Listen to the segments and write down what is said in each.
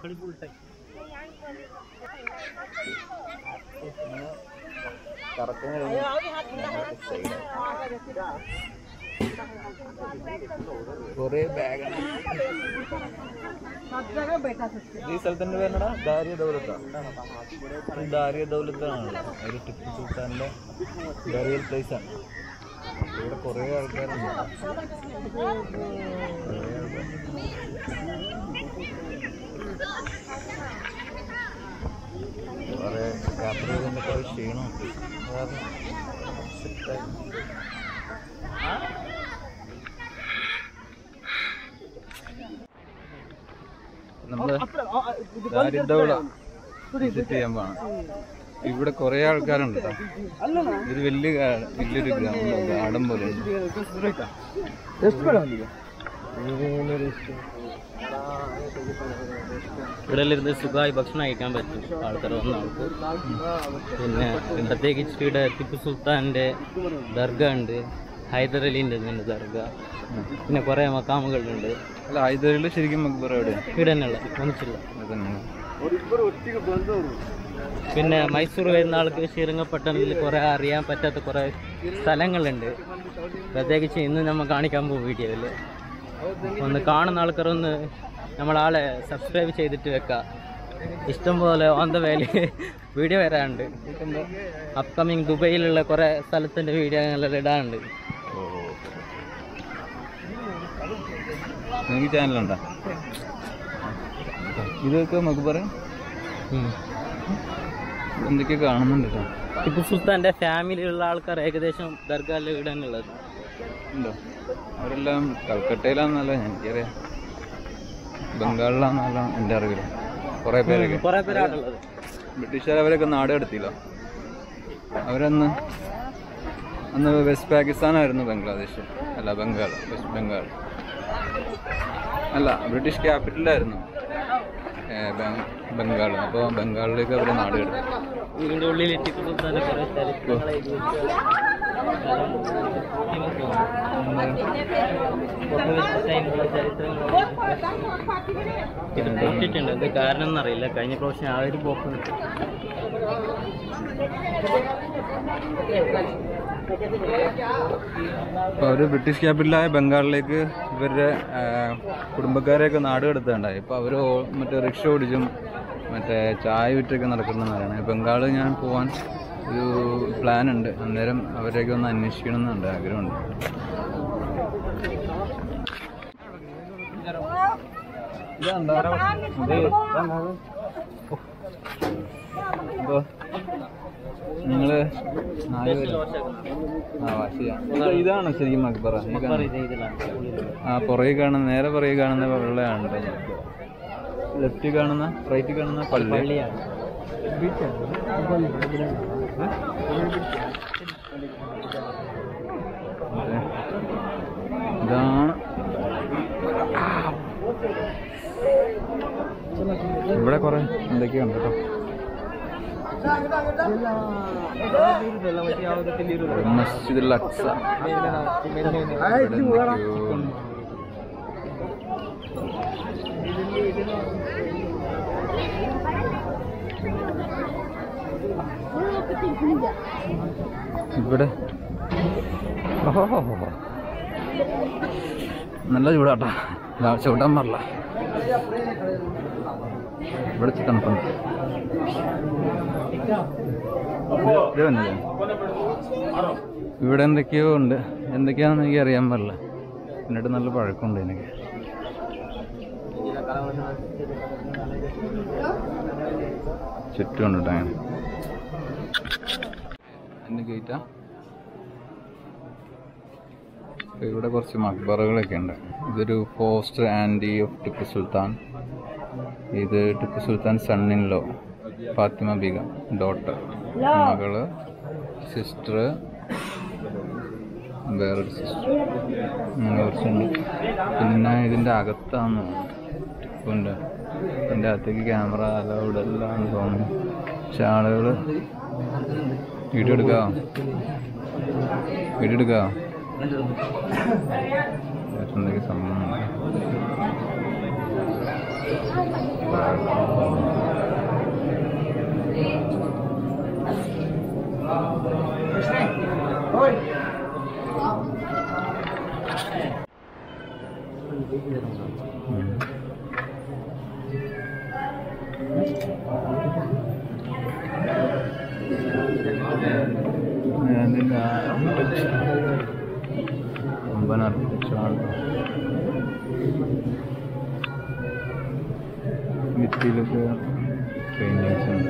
കൊറേ ബാഗാണ് ഈ സ്ഥലത്തിന്റെ പേരെടാ ദാരിയ ദൗലത്താ ഇത് ദാരിയ ദൗലത്താണ് ഒരു ടിപ്പു സുൽത്താന്റെ ബറിയൽ പ്ലേസ് ആണ് ഇവിടെ കുറേ ആൾക്കാരുണ്ട് കുറേ ആൾക്കാർ കുറേ യാത്ര ചെയ്തതിൻ്റെ കുറേ ക്ഷീണം കാരണം സെറ്റായി നമ്മള് ദാരിദ്ര്യവിള വിസിറ്റ് ചെയ്യാൻ പോണം ഇവിടെ കുറെ ആൾക്കാരുണ്ട് ട്ടോ. ഇത് വലിയ ഗാ- വലിയൊരു ഗ്രൗണ്ട് ഗാർഡൻ പോലെ ഉണ്ട് ഇവിടെ ഇരുന്ന് സുഖമായി ഭക്ഷണം കഴിക്കാൻ പറ്റും ആൾക്കാർ വന്ന ആൾക്ക് പിന്നെ പ്രത്യേകിച്ച് ഇവിടെ ടിപ്പു സുൽത്താൻ്റെ ദർഗ ഉണ്ട് ഹൈദരലിൻ്റെ ഉണ്ട് ദർഗ പിന്നെ കുറേ മക്കാമുകളുണ്ട് അല്ല ഹൈദരാബാദിൽ ശരിക്കും മക്ബറ എവിടെയാണ് ഇവിടെ തന്നെയുള്ള ഒന്നിച്ചില്ല അതന്നെ പിന്നെ മൈസൂർ വരുന്ന ആൾക്ക് ശ്രീരംഗപട്ടണത്തിൽ കുറേ അറിയാൻ പറ്റാത്ത കുറേ സ്ഥലങ്ങളുണ്ട് പ്രത്യേകിച്ച് ഇന്ന് നമ്മൾ കാണിക്കാൻ പോകും വീഡിയോയിൽ ഒന്ന് കാണുന്ന ആൾക്കാർ ഒന്ന് നമ്മളാളെ സബ്സ്ക്രൈബ് ചെയ്തിട്ട് വെക്കാം ഇഷ്ടം പോലെ ഓൺ ദ വേലി വീഡിയോ വരാനുണ്ട് അപ്കമിങ് ദുബൈയിലുള്ള കുറേ സ്ഥലത്തിൻ്റെ വീഡിയോ ഞങ്ങളെല്ലാം ഇടാനുണ്ട് നിങ്ങൾക്ക് ചാനലുണ്ടോ ഇതൊക്കെ മക്ബറ ഉം. എന്തൊക്കെ കാണുന്നുണ്ട് ട്ടോ. ടിപ്പു സുൽത്താൻ്റെ ഫാമിലിയുള്ള ആൾക്കാർ ഏകദേശം ദർഗാലിൽ ഇവിടെ തന്നെയുള്ളത് ഉണ്ടോ അവരെല്ലാം കൽക്കട്ടയിലാണെന്നല്ല എനിക്കറിയാം ബംഗാളിലാണെന്നല്ല എൻ്റെ അറിവില്ല കുറേ പേരൊക്കെ കുറേ പേരാണുള്ളത് ബ്രിട്ടീഷുകാർ അവരൊക്കെ നാട് കടത്തിയില്ല അവരന്ന് അന്ന് വെസ്റ്റ് പാകിസ്ഥാനായിരുന്നു ബംഗ്ലാദേശ് അല്ല ബംഗാൾ വെസ്റ്റ് ബംഗാൾ അല്ല ബ്രിട്ടീഷ് ക്യാപിറ്റലായിരുന്നു ബംഗാൾ അപ്പോൾ ബംഗാളിലേക്ക് അവർ നാട് കടത്തി ഇതിന്റെ ഉള്ളിൽ ടിപ്പു സുൽത്താന്റെ കുറെ ചരിത്രങ്ങൾ എഴുതി വെച്ച സ്ഥലം കുറച്ച് ടൈമുള്ള ചരിത്രങ്ങൾ ഇത് പൊട്ടിട്ടുണ്ട് എന്ത് കാരണം എന്നറിയില്ല കഴിഞ്ഞ പ്രാവശ്യം ആ ഒരു പോക്ക് അപ്പോൾ അവർ ബ്രിട്ടീഷ് ക്യാപിറ്റലായ ബംഗാളിലേക്ക് ഇവരുടെ ആ, കുടുംബക്കാരെയൊക്കെ നാട് കടത്തുകയുണ്ടായി ഇപ്പോൾ അവർ മറ്റേ റിക്ഷ ഓടിച്ചും മറ്റേ ചായ വിറ്റൊക്കെ നടക്കുന്നതാണ് ബംഗാൾ ഞാൻ പോകാൻ ഒരു പ്ലാൻ ഉണ്ട് അന്നേരം അവരെയൊക്കെ ഒന്ന് അന്വേഷിക്കണം എന്നുണ്ട് ആഗ്രഹമുണ്ട് അപ്പോൾ നിങ്ങള് നാല് പേര് ആ വാശിയ ഇതാണ് ശരിക്കും മക്ബറ ഈ കാണുന്ന- ആ പുറകെ കാണുന്ന നേരെ പുറകെ കാണുന്ന വെള്ളയാണ് ലെഫ്റ്റ് കാണുന്ന റൈറ്റ് കാണുന്ന പള്ളി പള്ളിയാണ് അതെ. ഇതാണ് ഇവിടെ കുറെ എന്തൊക്കെയുണ്ട് കേട്ടോ മസ്ജിദുൽ അക്സ ഇവിടെ എന്തൊക്കെയോ ഇവിടെ ഓഹോ നല്ല ചൂടാട്ടാ ഇതാ ചൂടാൻ പാടില്ല ഇവിടെ ഇച്ചിരി തണുപ്പുണ്ട് ഇത് വന്നില്ലേ ഇവിടെ എന്തൊക്കെയോ ഉണ്ട് എന്തൊക്കെയാണെന്ന് എനിക്ക് അറിയാൻ പാടില്ല എന്നിട്ട് നല്ല പഴക്കമുണ്ട് എനിക്ക് ചുറ്റുമുണ്ട് കേട്ടോ അങ്ങനെ എൻ്റെ ഗേറ്റാ അപ്പോൾ ഇവിടെ കുറച്ച് മക്ബറകളൊക്കെ ഉണ്ട് ഇതൊരു poster aunty of Tipu Sultan ഇത് Tipu Sultan son in law Fathima Begum daughter മകള് സിസ്റ്റർ വേറൊരു സിസ്റ്റർ അങ്ങനെ കുറച്ചുണ്ട് പിന്നെ ഇതിൻ്റെ അകത്താന്ന് തോന്നുന്നു ടിപ്പുൻ്റെ ഇതിൻ്റെ അകത്തേക്ക് ക്യാമറ അലൗഡ് എല്ലാം തോന്നുന്നു പക്ഷെ ആളുകൾ വീഡിയോ എടുക്കാം വീഡിയോ എടുക്കാം എന്തൊക്കെ സംഭവം കൊമ്പൻ ആർക്കിടെക്ചറാണ് ഭിത്തിയിലൊക്കെ പെയിൻറ്റിങ്സ് ഉണ്ട്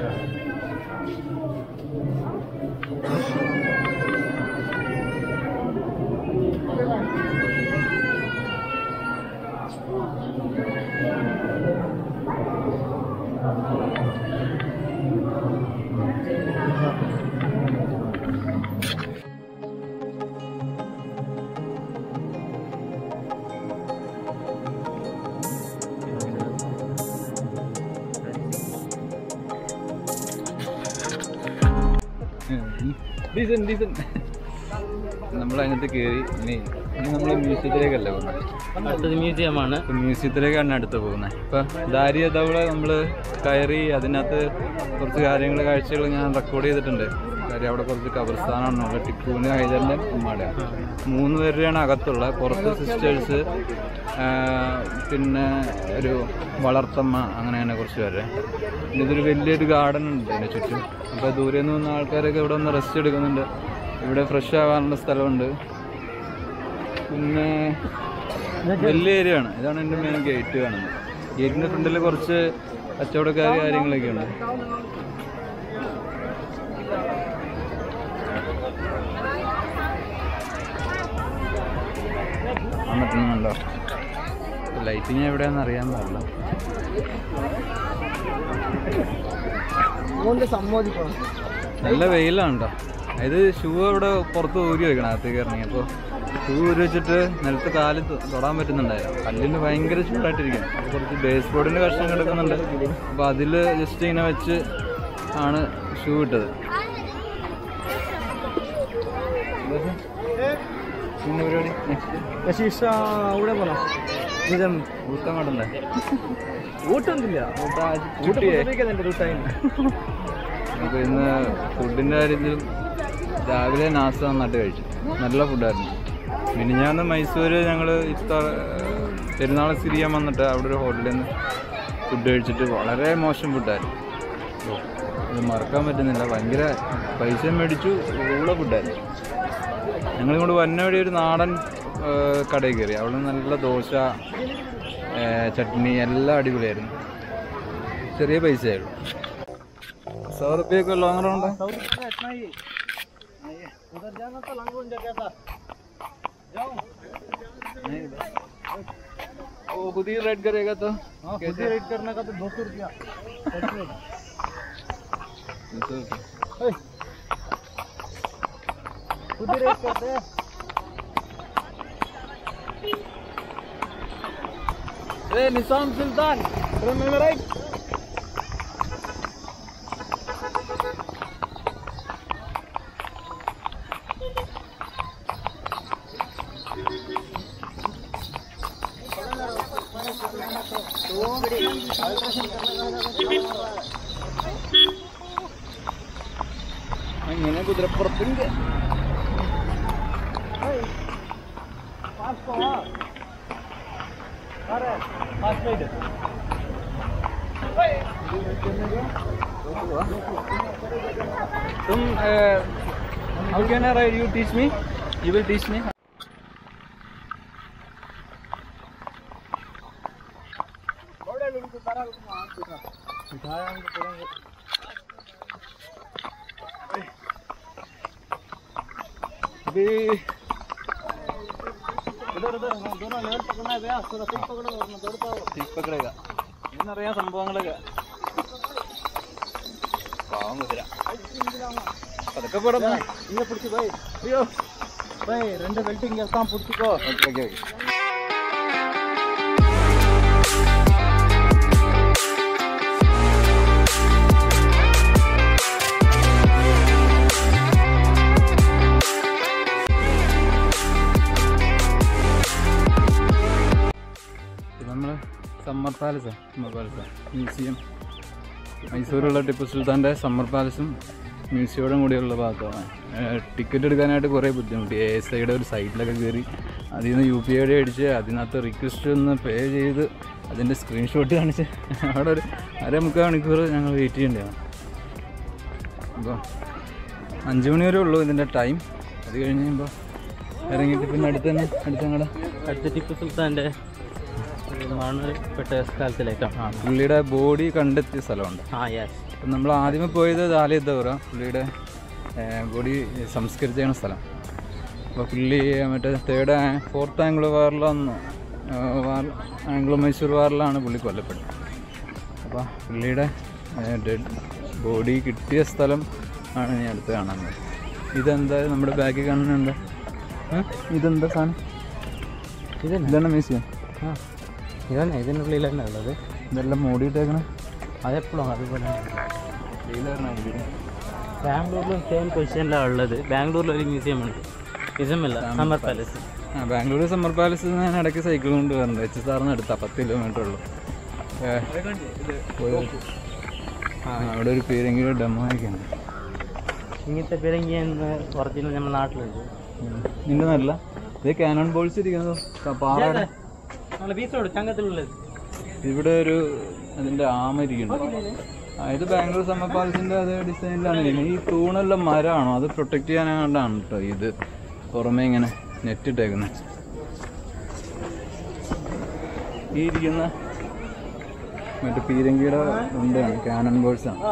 ഡീസൻ ഡീസൻ നമ്മൾ അതിനകത്ത് കയറി ഇനി ഇനി നമ്മൾ മ്യൂസിയത്തിലേക്കല്ല പോകുന്നത് അടുത്തത് മ്യൂസിയമാണ് ഇപ്പം മ്യൂസിയത്തിലേക്കാണ് അടുത്ത് പോകുന്നത് ഇപ്പം ദാരിയ തവള നമ്മൾ കയറി അതിനകത്ത് കുറച്ച് കാര്യങ്ങൾ കാഴ്ചകൾ ഞാൻ റെക്കോർഡ് ചെയ്തിട്ടുണ്ട് കാര്യം അവിടെ കുറച്ച് കബർസ്ഥാനാണുള്ളത് ടിപ്പുവിന് ഹൈദറിൻ്റെ ഉമ്മയുടെ മൂന്ന് പേരുടെയാണ് അകത്തുള്ള പുറത്ത് സിസ്റ്റേഴ്സ് പിന്നെ ഒരു വളർത്തമ്മ അങ്ങനെ അങ്ങനെ കുറച്ച് പേര് പിന്നെ ഇതൊരു വലിയൊരു ഗാർഡൻ ഉണ്ട് ഇതിൻ്റെ ചുറ്റും അപ്പോൾ ദൂരെ നിന്ന് വന്ന ആൾക്കാരൊക്കെ ഇവിടെ ഒന്ന് റെസ്റ്റ് എടുക്കുന്നുണ്ട് ഇവിടെ ഫ്രഷ് ആവാനുള്ള സ്ഥലമുണ്ട് പിന്നെ വലിയ ഏരിയ ആണ് ഇതാണ് എൻ്റെ മെയിൻ ഗേറ്റ് കാണുന്നത് ഗേറ്റിൻ്റെ ഫ്രണ്ടിൽ കുറച്ച് കച്ചവടക്കാർ കാര്യങ്ങളൊക്കെ ഉണ്ട് കാണാൻ പറ്റുന്നുണ്ടോ ലൈറ്റിങ് എവിടെയാണെന്ന് അറിയാൻ പാടില്ല നല്ല വെയിലാണ് കേട്ടോ ഇത് ഷൂ അവിടെ പുറത്ത് ഊരി വെക്കണം അകത്തേക്ക് ഇറങ്ങി അപ്പോൾ ഷൂ ഊരി വെച്ചിട്ട് നിലത്ത് കാല് തൊ- തൊടാൻ പറ്റുന്നുണ്ടായില്ല കല്ലിന് ഭയങ്കര ചൂടായിട്ടിരിക്കും അപ്പോൾ കുറച്ച് ബേസ് ബോർഡിൻ്റെ കഷ്ണം കിടക്കുന്നുണ്ട് അപ്പോൾ അതിൽ ജസ്റ്റ് ഇങ്ങനെ വെച്ച് ആണ് ഷൂ ഇട്ടത് പിന്നെ പരിപാടി നെക്സ്റ്റ് അവിടെ പോണോ ഊട്ടം കണ്ടല്ലേ ഊട്ടൊന്നുമില്ല നമുക്ക് ഇന്ന് ഫുഡിൻ്റെ കാര്യത്തിൽ രാവിലെ നാസ നന്നായിട്ട് കഴിച്ചു നല്ല ഫുഡായിരുന്നു മിനിഞ്ഞാന്ന് മൈസൂർ ഞങ്ങൾ ഇഫ്താർ പെരുന്നാൾ സ്ഥിതി ചെയ്യാൻ വന്നിട്ട് അവിടെ ഒരു ഹോട്ടലിൽ നിന്ന് ഫുഡ് കഴിച്ചിട്ട് വളരെ മോശം ഫുഡായിരുന്നു ഓ, ഇത് മറക്കാൻ പറ്റുന്നില്ല ഭയങ്കര പൈസ മേടിച്ചു ഉള്ള ഫുഡായിരുന്നു ഞങ്ങളിങ്ങോട്ട് വന്ന വഴി ഒരു നാടൻ ആ, കടയിൽ കയറി അവിടെ നല്ല ദോശ ആ, ചട്നി എല്ലാം അടിപൊളിയായിരുന്നു ചെറിയ പൈസയായിരുന്നു सौ रुपये का लॉन्ग राउंड है उधर जाना तो लंगोन जगह था नहीं वो खुद ही रेड करेगा तो कैसे रेट करने का तो दो सौ रुपया दो सौ रुपये। खुद ही रेट करते हैं ए निजाम सुल्तान राइट അങ്ങനെ കുതിരപ്പുറത്തുണ്ട് अरे पाँच मिनट तुम how can I ride you teach me you will teach me अभी उधर उधर दोनों लेवल पकड़ना है भैया थोड़ा ठीक पकड़ो वरना दौड़ पाओ ठीक पकड़ेगा എന്നറിയാം സംഭവങ്ങളൊക്കെ പാവം കുതിര പതുക്കെ പോടാ ഇങ്ങനെ പിടിച്ചു പോയി അയ്യോ പോയി രണ്ട് വെൽറ്റിംഗ് കേൾക്കാൻ പിടിച്ചിക്കോ ഓക്കെ ഓക്കെ ഓക്കെ നമ്മൾ summer palace summer palace museum മൈസൂരുള്ള ടിപ്പു സുൽത്താൻ്റെ സമ്മർ പാലസും മ്യൂസിയോടും കൂടിയുള്ള ഭാഗത്താണ് ടിക്കറ്റ് എടുക്കാനായിട്ട് കുറേ ബുദ്ധിമുട്ടി എ എസ് ഐയുടെ ഒരു സൈറ്റിലൊക്കെ കയറി അതിൽ നിന്ന് യു പി ഐ ഡി അടിച്ച് അതിനകത്ത് റിക്വസ്റ്റ് ഒന്ന് പേ ചെയ്ത് അതിൻ്റെ സ്ക്രീൻഷോട്ട് കാണിച്ച് അവിടെ ഒരു അരമുക്കാൽ മണിക്കൂർ ഞങ്ങൾ വെയിറ്റ് ചെയ്യേണ്ടതാണ് അപ്പോൾ അഞ്ച് മണി വരെ ഉള്ളൂ ഇതിൻ്റെ ടൈം അത് കഴിഞ്ഞ് കഴിയുമ്പോൾ ഇറങ്ങിയിട്ട് പിന്നെ അടുത്ത് തന്നെ അടുത്ത് ഞങ്ങളുടെ അടുത്ത ടിപ്പു സുൽത്താൻ്റെ മരണപ്പെട്ട സ്ഥലത്തിലേക്കാണ് ആ പുള്ളിയുടെ ബോഡി കണ്ടെത്തിയ സ്ഥലമുണ്ട് ആ യെസ് അപ്പം നമ്മൾ ആദ്യമേ പോയത് ദാലിയത്തവറ പുള്ളിയുടെ ബോഡി സംസ്കരിച്ച ചെയ്യണ സ്ഥലം അപ്പോൾ പുള്ളി മറ്റേ തേർഡ് ഫോർത്ത് ആംഗ്ലോ വാറിലൊന്ന് വാർ ആംഗ്ലോ മൈസൂർ വാറിലാണ് പുള്ളി കൊല്ലപ്പെട്ടത് അപ്പോൾ പുള്ളിയുടെ ഡെഡ് ബോഡി കിട്ടിയ സ്ഥലം ആണ് ഞാൻ അടുത്ത് കാണുന്നത് ഇതെന്താ നമ്മുടെ ബാഗിൽ കാണുന്നത് എന്താ ഏ? ഇതെന്താ സാധനം ഇതന്നെ ഇതാണ് മ്യൂസിയം ആ ഇതന്നെ ഇതിനുള്ളിൽ തന്നെ ഉള്ളത് ഇതെല്ലാം മൂടിയിട്ടേക്കണേ അതെപ്പോഴും അതുപോലെ ബാംഗ്ലൂരിലും സെയിം പൊസിഷനിലാണ് ഉള്ളത് ബാംഗ്ലൂരിൽ ഒരു മ്യൂസിയം ഉണ്ട് മ്യൂസിയമല്ല സമ്മർ പാലസ് ആ ബാംഗ്ലൂർ സമ്മർ പാലസ് ഞാൻ ഇടയ്ക്ക് സൈക്കിൾ കൊണ്ട് വരുന്നുണ്ട് എച്ച് സാറിന് അടുത്താ പത്ത് കിലോമീറ്റർ ഉള്ളൂ ഏ, പോയി. ആ അവിടെ ഒരു പീരെങ്കിലും ഡെമോ ഒക്കെ ഉണ്ട് ഇങ്ങനത്തെ പിരങ്ങി എന്ന് ഒറിജിനൽ നമ്മുടെ നാട്ടിലുണ്ട് നിന്റെ നല്ല ഇത് കാനൺ ബോൾസ് ഇരിക്കുന്നത് ക- പാറയുടെ നമ്മളെ ബീച്ചോട് ചങ്കത്തിലുള്ളത് ഇവിടെ ഒരു അതിന്റെ ആമ ഇരിക്കുന്നുണ്ട് ആ ഇത് ബാംഗ്ലൂർ സമ്മർ പാലസിന്റെ അതേ ഡിസൈനിലാണ് ഇരിക്കുന്നത് ഈ തൂണെല്ലാം മരമാണോ അത് പ്രൊട്ടക്ട് ചെയ്യാനാണ്ടാണ് കേട്ടോ ഇത് പുറമേ ഇങ്ങനെ നെറ്റ് ഇട്ടേക്കുന്നത് ഈ ഇരിക്കുന്ന മറ്റേ പീരങ്കിയുടെ ഉണ്ടാണ് കാനൺ ബോൾസ് ആണ്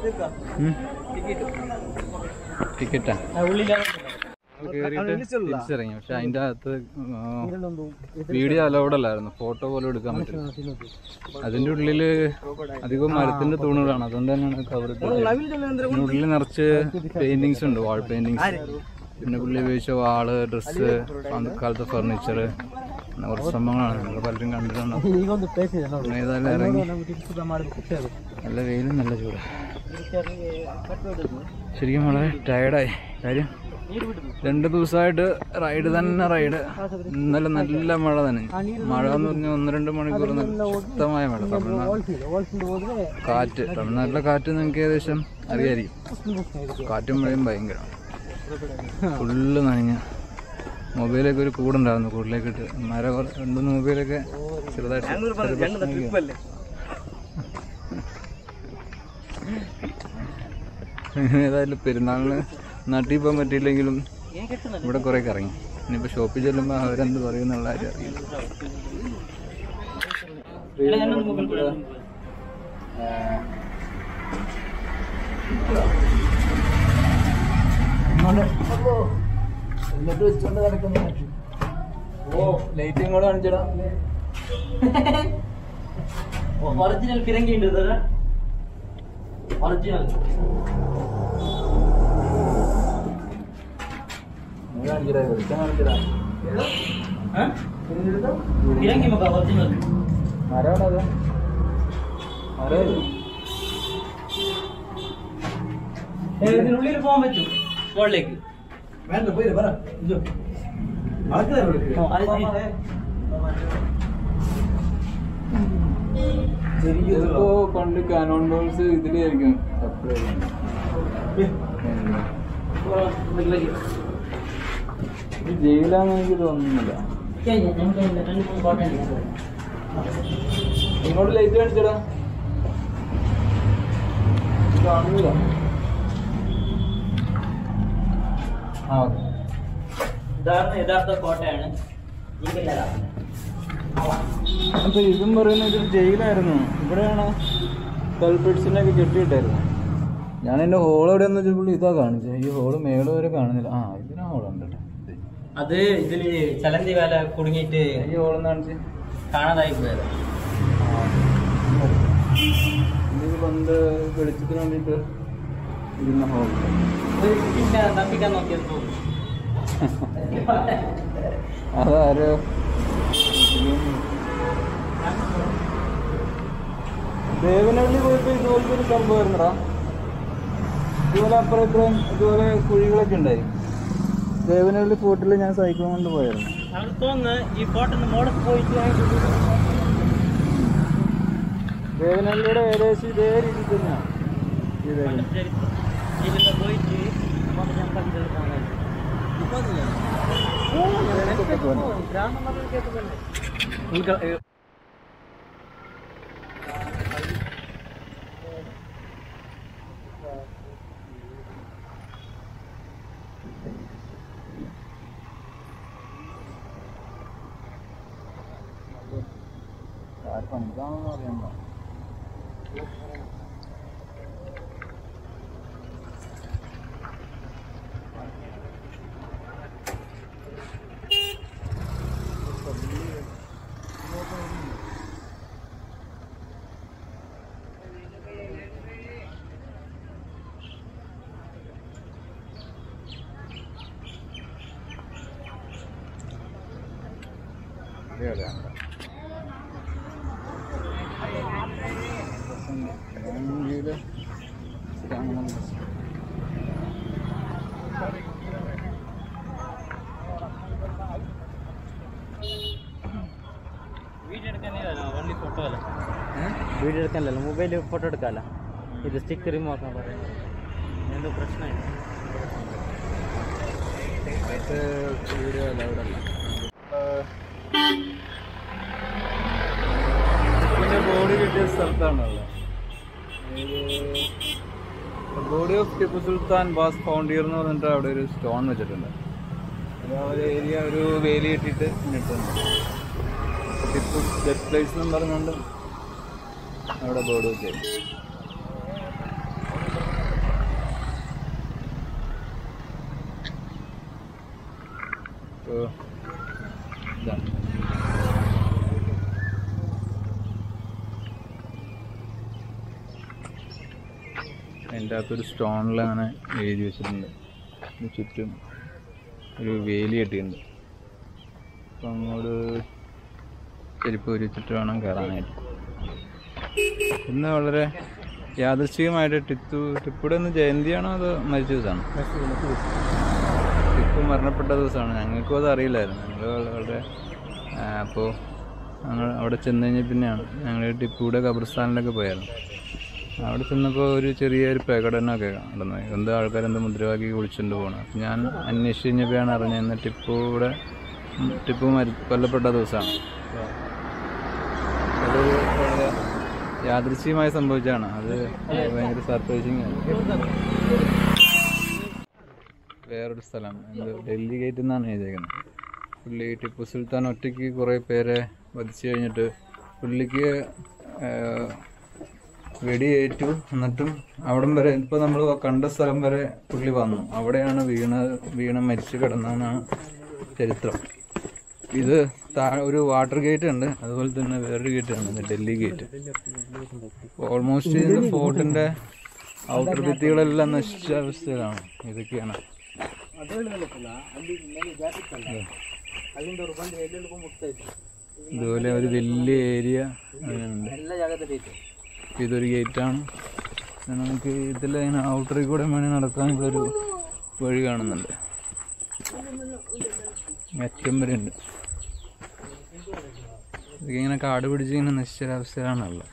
ടിക്കറ്റാ തിരിച്ചിറങ്ങി പക്ഷെ അതിന്റെ അകത്ത് വീഡിയോ അലൗഡ് അല്ലായിരുന്നു ഫോട്ടോ പോലും എടുക്കാൻ പറ്റില്ല അതിന്റെ ഉള്ളില് അധികം മരത്തിന്റെ തൂണുകളാണ് അതുകൊണ്ട് തന്നെയാണ് കവർ ഇതിന്റെ ഉള്ളിൽ നിറച്ച് പെയിന്റിങ്സ് ഉണ്ട് വാൾ പെയിന്റിങ്സ് പിന്നെ പുള്ളി ഉപയോഗിച്ച വാള് ഡ്രസ്സ് അന്നക്കാലത്തെ ഫർണിച്ചർ അങ്ങനെ കുറച്ച് സംഭവങ്ങളാണ് നമ്മൾ പലരും കണ്ടിട്ടുണ്ടാവും ಈಗೊಂದು ಪ್ಲೇಸ್ ಇದೆ ನೋಡಿ പിന്നെ ഏതായാലും ഇറങ്ങി ನಮ್ಗೆ ಟಿಪ್ಪು ಮಾಡಿದ ಪಿಕ್ಚರ್ നല്ല വെയിലും നല്ല ചൂട് ശരിക്കും വളരെ ടയർഡായി കാര്യം ನೀರು ಬಿಡುದು രണ്ട് ദിവസമായിട്ട് റൈഡ് തന്നെ റൈഡ് ഇന്നലെ നല്ല മഴ തന്നെ മഴ എന്ന് പറഞ്ഞാൽ ഒന്ന് രണ്ട് മണിക്കൂർ നല്ല ശക്തമായ മഴ തമിഴ്നാട് ಹೋಲ್ಸಿದೆ ಹೋಲ್ಸಿಂದ ಹೋದ್ರೆ കാറ്റ് തമിഴ്നാട്ടിലെ കാറ്റ് നിങ്ങൾക്ക് ഏകദേശം അറിയായിരിക്കും കാറ്റും മഴയും ഭയങ്കര ഫുള്ള് നനഞ്ഞ മൊബൈലൊക്കെ ഒരു കൂടുണ്ടായിരുന്നു കൂടിലേക്ക് ഇട്ട് മര കുറ- രണ്ട് മൂന്ന് മൊബൈലൊക്കെ ചെറുതായിട്ട് ചെറിയ പ്രശ്നമൊക്കെ. ഏതായാലും പെരുന്നാളിന് നാട്ടിൽ പോകാൻ പറ്റിയില്ലെങ്കിലും ഇവിടെ കുറേ കറങ്ങി ഇനിയിപ്പോൾ ഷോപ്പിൽ ചെല്ലുമ്പോൾ അവരെന്ത് പറയുന്നുള്ള കാര്യം അറിയില്ല ഓ ലൈറ്റ് ഇങ്ങോട്ട് കാണിച്ചടാ ಒರಿಜಿನಲ್ ಫಿರಂಗಿ ഉണ്ട് ಒರಿಜಿನಲ್ കാണിച്ചടാ വെളിച്ചം കാണിച്ചടാ ഫിರಂಗಿ ಮಗ ಒರಿಜಿನಲ್ മരമാണത് മരം ഇതിനുള്ളിൽ പോകാൻ പറ്റും മുകളിലേക്ക് ചിലപ്പോ പണ്ട് കാനോൺ ബോൾസ് ഇതിലായിരിക്കും സപ്ലൈ ഇത് ജയിലാന്ന് എനിക്ക് തോന്നുന്നില്ല ഇങ്ങോട്ട് ലൈറ്റ് കാണിച്ചടാ കാണുന്നില്ല ആ ഓക്കെ ഇതാണ് യഥാർത്ഥ കോട്ടയാണ് അപ്പൊ ഇതും പറയുന്നത് ഇതൊരു ജയിലായിരുന്നു ഇവിടെയാണ് കൾപിറ്റ്സിനൊക്കെ കെട്ടിയിട്ടായിരുന്നു ഞാൻ എന്റെ ഹോൾ എവിടെ എന്ന് വെച്ചപ്പോൾ ഇതാ കാണിച്ചത് ഈ ഹോള് മേള് വരെ കാണുന്നില്ല ആ ഇതിനാ ഹോളുണ്ട് കേട്ടോ ഇത്. അത് ഇതില് ചലന്തി വേല കുടുങ്ങിയിട്ട് ഈ ഹോളെന്ന് കാണിച്ച് കാണാതായി പോയത് ഇത് പണ്ട് വെളിച്ചത്തിന് വേണ്ടിയിട്ട് ഇരുന്ന ഹോൾ പിന്നെ തപ്പിക്കാൻ നോക്കിയത് തോന്നുന്നു അതാരോ ദേവനഹള്ളി പോയപ്പോ ഇതുപോലത്തെ ഒരു സംഭവമായിരുന്നടാ ഇതുപോലെ അപ്പുറം ഇപ്പുറം ഇതുപോലെ കുഴികളൊക്കെ ഉണ്ടായി ദേവനഹള്ളി ഫോർട്ടിൽ ഞാൻ സൈക്കിൾ കൊണ്ട് പോയായിരുന്നു നമുക്ക് തോന്നുന്നു ഈ ഫോട്ടോ മോളത്ത് പോയിട്ട് വേദനയിലൂടെ ഏകദേശം ഇതേ രീതിയിൽ തന്നെയാണ് ചരിത്രം ഇതിലൊക്കെ പോയിട്ട് നമുക്ക് ഞാൻ പണ്ടിട്ട് കാണാൻ ഇതാണെന്ന് അറിയണ്ട വീഡിയോ എടുക്കാനല്ലോ വണ്ടി ഫോട്ടോ അല്ല വീഡിയോ എടുക്കാനല്ലോ മൊബൈലിൽ ഫോട്ടോ എടുക്കാമല്ലോ ഇത് സ്റ്റിക്ക് റിമൂവ് ആക്കാൻ പറയുന്നത് എന്തോ പ്രശ്നമായി വീഡിയോ അല്ല അവിടെ അല്ല പിന്നെ ബോഡി കിട്ടിയ സ്ഥലത്താണുള്ളത് body of Tipu Sultan was found year എന്ന് പറഞ്ഞിട്ട് അവിടെ ഒരു സ്റ്റോൺ വെച്ചിട്ടുണ്ട് അത് ആ ഒരു ഏരിയ ഒരു വേലി കെട്ടിയിട്ട് ഇട്ടിട്ടുണ്ട് ടിപ്പു ഡെത്ത് പ്ലേസ് എന്നും പറഞ്ഞുകൊണ്ട് അവിടെ ബോർഡ് വെച്ചത് അപ്പോൾ ഇതാണ് അതിൻ്റെ അകത്തൊരു സ്റ്റോണിൽ അങ്ങനെ എഴുതി വെച്ചിട്ടുണ്ട് ഇതിന് ചുറ്റും ഒരു വേലി കെട്ടിയിട്ടുണ്ട് അപ്പം അങ്ങോട്ട് ചെരുപ്പ് വെച്ചിട്ട് വേണം കയറാനായിട്ട് ഇന്ന് വളരെ യാദൃശ്ചികമായിട്ട് ടിപ്പു ടിപ്പുടെ ഒന്ന് ജയന്തിയാണോ അതോ മരിച്ച ദിവസമാണോ ടിപ്പു മരണപ്പെട്ട ദിവസമാണ് ഞങ്ങൾക്കും അത് അറിയില്ലായിരുന്നു ഞങ്ങൾ വളരെ അപ്പോൾ ഞങ്ങൾ അവിടെ ചെന്ന് കഴിഞ്ഞ പിന്നെയാണ് ഞങ്ങൾ ടിപ്പുയുടെ ഖബർസ്ഥാനിലൊക്കെ പോയായിരുന്നു അവിടെ ചെന്നപ്പോൾ ഒരു ചെറിയൊരു പ്രകടനമൊക്കെ നടന്നു എന്തോ ആൾക്കാർ എന്തോ മുദ്രാവാക്യം വിളിച്ചുകൊണ്ട് പോകണം അപ്പം ഞാൻ അന്വേഷിച്ച് കഴിഞ്ഞപ്പോഴാണ് അറിഞ്ഞത് ഇന്ന് ടിപ്പുവിടെ ഉം, ടിപ്പു മരി കൊല്ലപ്പെട്ട ദിവസമാണ് അപ്പോൾ അതൊരു വളരെ യാദൃശ്ചികമായി സംഭവിച്ചതാണ് അത് ഭയങ്കര സർപ്രൈസിങ് ആണ് വേറൊരു സ്ഥലം എന്തോ ഡൽഹി ഗേറ്റ് എന്നാണ് എഴുതിയേക്കുന്നത് പുള്ളി ടിപ്പു സുൽത്താൻ ഒറ്റയ്ക്ക് കുറേ പേരെ വധിച്ചു കഴിഞ്ഞിട്ട് പുള്ളിക്ക് ആഹ്, വെടിയേറ്റു എന്നിട്ടും അവിടം വരെ ഇപ്പോൾ നമ്മൾ കണ്ട സ്ഥലം വരെ പുള്ളി വന്നു അവിടെയാണ് വീണ വീണ മരിച്ചു കിടന്നതെന്നാണ് ചരിത്രം ഇത് താഴെ ഒരു വാട്ടർ ഗേറ്റ് ഉണ്ട് അതുപോലെ തന്നെ വേറൊരു ഗേറ്റ് ഉണ്ട് ഇത് ഡൽഹി ഗേറ്റ് ഓൾമോസ്റ്റ് ഇത് ഫോർട്ടിന്റെ ഔട്ടർ ഭിത്തികളെല്ലാം നശിച്ച അവസ്ഥയിലാണ് ഇതൊക്കെയാണ് ഇതുപോലെ ഒരു വലിയ ഏരിയ ഉണ്ട് ಎಲ್ಲ ಜಾಗದಲ್ಲಿ ಐತೆ ഇതൊരു ഗേറ്റാണ് നമുക്ക് ഇതിലിങ്ങനെ ഔട്ടറിൽ കൂടെ വേണേൽ നടക്കാൻ ഇവിടെ ഒരു വഴി കാണുന്നുണ്ട് അറ്റം വരെ ഉണ്ട് ഇതൊക്കെ ഇങ്ങനെ കാട് പിടിച്ച് ഇങ്ങനെ നശിച്ചൊരവസ്ഥയിലാണുള്ളത്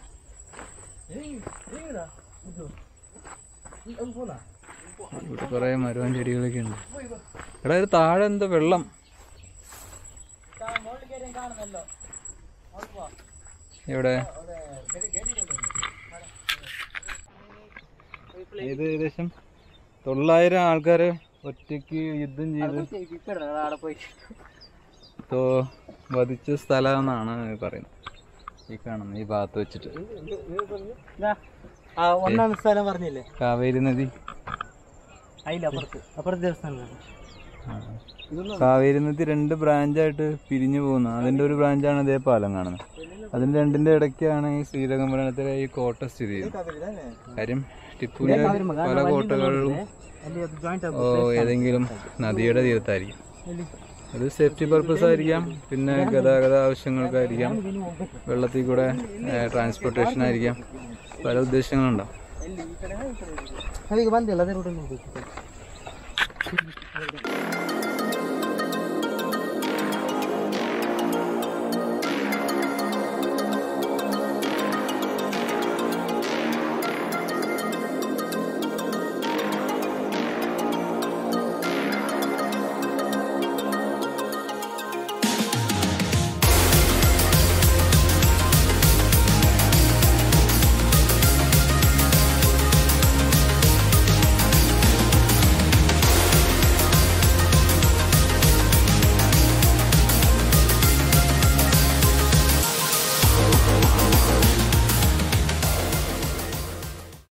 ഇവിടെ കുറേ മരവും ചെടികളൊക്കെ ഉണ്ട് എടാ ഇത് താഴെ എന്താ വെള്ളം എവിടെ ഇത് ഏകദേശം തൊള്ളായിരം ആൾക്കാരെ ഒറ്റയ്ക്ക് യുദ്ധം ചെയ്ത് അവിടെ പോയി തോ വധിച്ച സ്ഥലം എന്നാണ് പറയുന്നത് ഈ കാണുന്നത് ഈ ഭാഗത്ത് വെച്ചിട്ട് ആ ഒന്നാം സ്ഥലം പറഞ്ഞില്ലേ കാവേരി നദി അതില്ല അപ്പുറത്ത് അപ്പുറത്ത് ദേവസ്ഥാനം ആ. കാവേരി നദി രണ്ട് ബ്രാഞ്ചായിട്ട് പിരിഞ്ഞു പോകുന്നു അതിന്റെ ഒരു ബ്രാഞ്ചാണ് ഇതേ പാലം കാണുന്നത് അതിന്റെ രണ്ടിന്റെ ഇടയ്ക്കാണ് ഈ ശ്രീരംഗപുരത്തിലെ ഈ കോട്ട സ്ഥിതി ചെയ്യുന്നത് കാര്യം ടിപ്പുവിന്റെ പല കോട്ടകളിലും ಅಲ್ಲಿ ಅದು ಜಾಯಿಂಟ್ ഓ ഏതെങ്കിലും നദിയുടെ തീരത്തായിരിക്കും അത് സേഫ്റ്റി പർപ്പസ് ആയിരിക്കാം പിന്നെ ഗതാഗത ആവശ്യങ്ങൾക്കായിരിക്കാം വെള്ളത്തിൽ കൂടെ ട്രാൻസ്പോർട്ടേഷൻ ആയിരിക്കാം പല ഉദ്ദേശങ്ങളുണ്ടാവും ಅದೀಗ ಬಂದಿಲ್ಲ ಅದೇ ರೂಟಲ್ಲಿ ಹೋಗ್ಬೇಕು